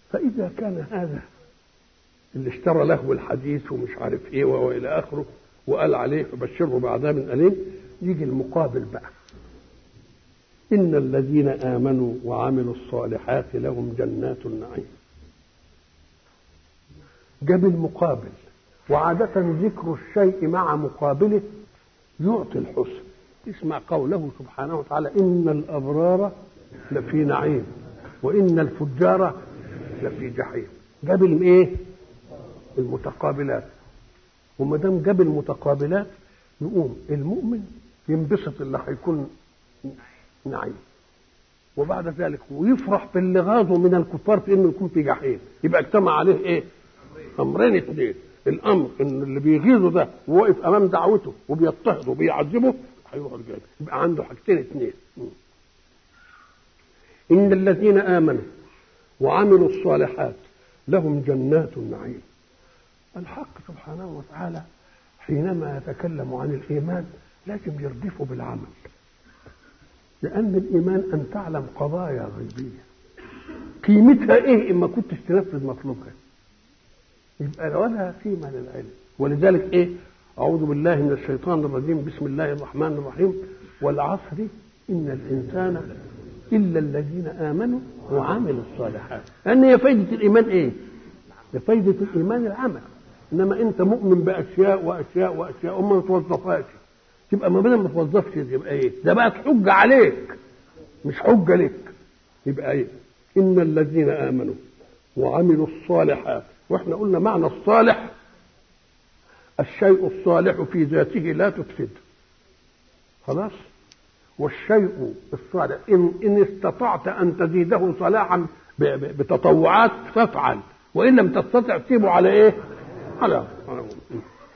فإذا كان هذا اللي اشترى له الحديث ومش عارف ايه والى اخره وقال عليه فبشره بعذاب اليم يجي المقابل بقى ان الذين امنوا وعملوا الصالحات لهم جنات النعيم جاب المقابل وعادة ذكر الشيء مع مقابله يعطي الحسن اسمع قوله سبحانه وتعالى إن الأبرار لفي نعيم وإن الفجار لفي جحيم جاب الايه؟ المتقابلات وما دام جاب المتقابلات يقوم المؤمن ينبسط اللي هيكون نعيم وبعد ذلك ويفرح باللي غاظه من الكفار في انه يكون في جحيم يبقى اجتمع عليه ايه؟ امرين اثنين الامر ان اللي بيغيظه ده وواقف امام دعوته وبيضطهده وبيعذبه هيروح الجنه يبقى عنده حاجتين اثنين ان الذين امنوا وعملوا الصالحات لهم جنات النعيم الحق سبحانه وتعالى حينما يتكلم عن الايمان لازم يردفه بالعمل لان الايمان ان تعلم قضايا غيبيه قيمتها ايه اما كنتش تنفذ مطلوبها يبقى ولا قيمه للعلم ولذلك ايه اعوذ بالله من الشيطان الرجيم بسم الله الرحمن الرحيم والعصر ان الانسان الا الذين امنوا وعملوا الصالحات لان هي فايده الايمان ايه فايده الايمان العمل انما انت مؤمن باشياء واشياء واشياء وما توظفهاش تبقى ما ما توظفش يبقى ايه ده بقت حجه عليك مش حجه لك يبقى ايه ان الذين امنوا وعملوا الصالحات واحنا قلنا معنى الصالح الشيء الصالح في ذاته لا تفسد خلاص والشيء الصالح إن, إن استطعت أن تزيده صلاحا بتطوعات فافعل وإن لم تستطع تسيبه على إيه؟ على